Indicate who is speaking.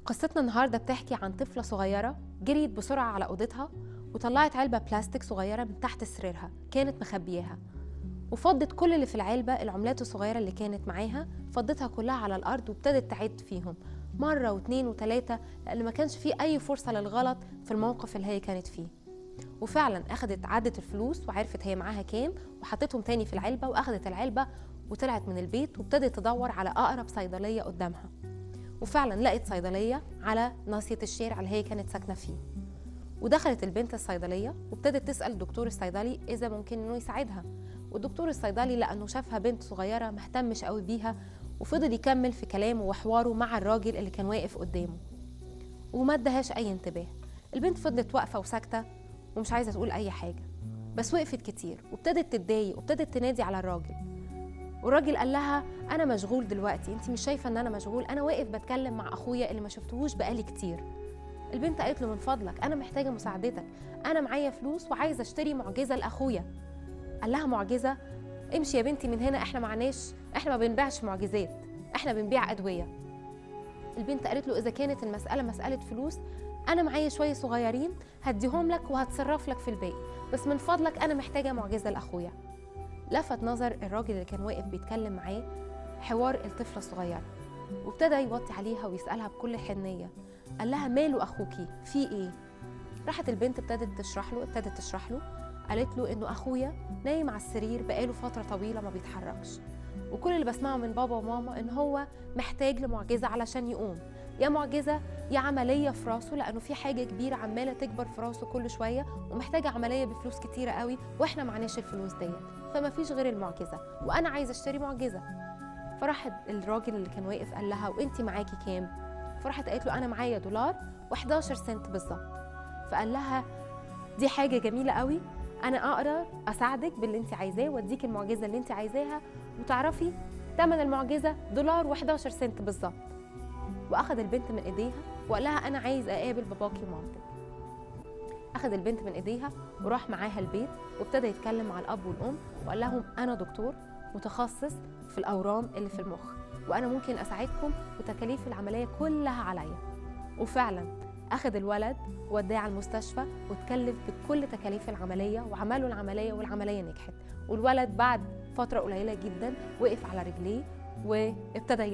Speaker 1: قصتنا النهارده بتحكي عن طفلة صغيرة جريت بسرعة على أوضتها وطلعت علبة بلاستيك صغيرة من تحت سريرها كانت مخبياها وفضت كل اللي في العلبة العملات الصغيرة اللي كانت معاها فضتها كلها على الأرض وابتدت تعد فيهم مرة واتنين وتلاتة لأن ما كانش فيه أي فرصة للغلط في الموقف اللي هي كانت فيه وفعلا أخدت عدت الفلوس وعرفت هي معاها كام وحطتهم تاني في العلبة وأخدت العلبة وطلعت من البيت وابتدت تدور على أقرب صيدلية قدامها وفعلا لقت صيدلية على ناصية الشارع اللي هي كانت ساكنة فيه ودخلت البنت الصيدلية وابتدت تسأل الدكتور الصيدلي إذا ممكن إنه يساعدها والدكتور الصيدلي لأنه شافها بنت صغيرة مهتمش قوي بيها وفضل يكمل في كلامه وحواره مع الراجل اللي كان واقف قدامه وما ادهاش أي انتباه البنت فضلت واقفة وساكتة ومش عايزة تقول أي حاجة بس وقفت كتير وابتدت تتضايق وابتدت تنادي على الراجل والراجل قال لها انا مشغول دلوقتي انت مش شايفه ان انا مشغول انا واقف بتكلم مع اخويا اللي ما شفتهوش بقالي كتير البنت قالت له من فضلك انا محتاجه مساعدتك انا معايا فلوس وعايزه اشتري معجزه لاخويا قال لها معجزه امشي يا بنتي من هنا احنا معناش احنا ما بنبيعش معجزات احنا بنبيع ادويه البنت قالت له اذا كانت المساله مساله فلوس انا معايا شويه صغيرين هديهم لك وهتصرف لك في الباقي بس من فضلك انا محتاجه معجزه لاخويا لفت نظر الراجل اللي كان واقف بيتكلم معاه حوار الطفله الصغيره وابتدى يوطي عليها ويسالها بكل حنيه قال لها ماله اخوكي في ايه راحت البنت ابتدت تشرح له ابتدت تشرح له قالت له انه اخويا نايم على السرير بقاله فتره طويله ما بيتحركش وكل اللي بسمعه من بابا وماما ان هو محتاج لمعجزه علشان يقوم يا معجزه يا عمليه في راسه لانه في حاجه كبيره عماله تكبر في راسه كل شويه ومحتاجه عمليه بفلوس كتيره قوي واحنا معناش الفلوس ديت فما فيش غير المعجزه وانا عايزه اشتري معجزه فراح الراجل اللي كان واقف قال لها وانت معاكي كام فراحت قالت له انا معايا دولار و11 سنت بالظبط فقال لها دي حاجه جميله قوي انا اقدر اساعدك باللي انت عايزاه واديك المعجزه اللي انت عايزاها وتعرفي ثمن المعجزه دولار و11 سنت بالظبط واخد البنت من ايديها وقال لها انا عايز اقابل باباكي ومامتك اخد البنت من ايديها وراح معاها البيت وابتدى يتكلم مع الاب والام وقال لهم انا دكتور متخصص في الاورام اللي في المخ وانا ممكن اساعدكم وتكاليف العمليه كلها عليا وفعلا اخد الولد وداه على المستشفى واتكلف بكل تكاليف العمليه وعملوا العمليه والعمليه نجحت والولد بعد فتره قليله جدا وقف على رجليه وابتدى